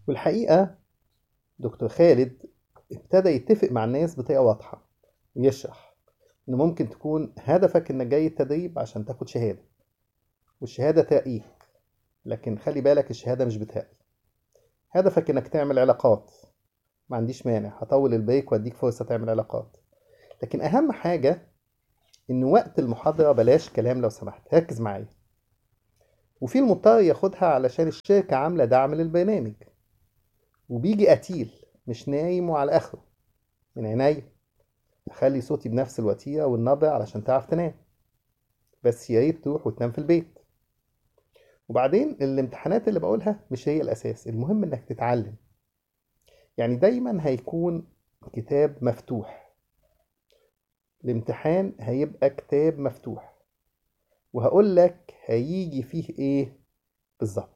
والحقيقة دكتور خالد ابتدى يتفق مع الناس بطريقة واضحة ويشرح إن ممكن تكون هدفك إنك جاي التدريب عشان تاخد شهادة والشهادة ترقيك لكن خلي بالك الشهادة مش بترقي هدفك إنك تعمل علاقات ما عنديش مانع هطول البريك وأديك فرصة تعمل علاقات لكن أهم حاجة إن وقت المحاضرة بلاش كلام لو سمحت ركز معايا وفي المضطر ياخدها علشان الشركة عاملة دعم للبرنامج وبيجي قتيل مش نايم وعلى آخره من عينيا أخلي صوتي بنفس الوتيرة والنبرة علشان تعرف تنام بس يا ريت تروح وتنام في البيت وبعدين الامتحانات اللي بقولها مش هي الأساس المهم إنك تتعلم يعني دايما هيكون كتاب مفتوح الامتحان هيبقى كتاب مفتوح وهقول لك هيجي فيه ايه بالظبط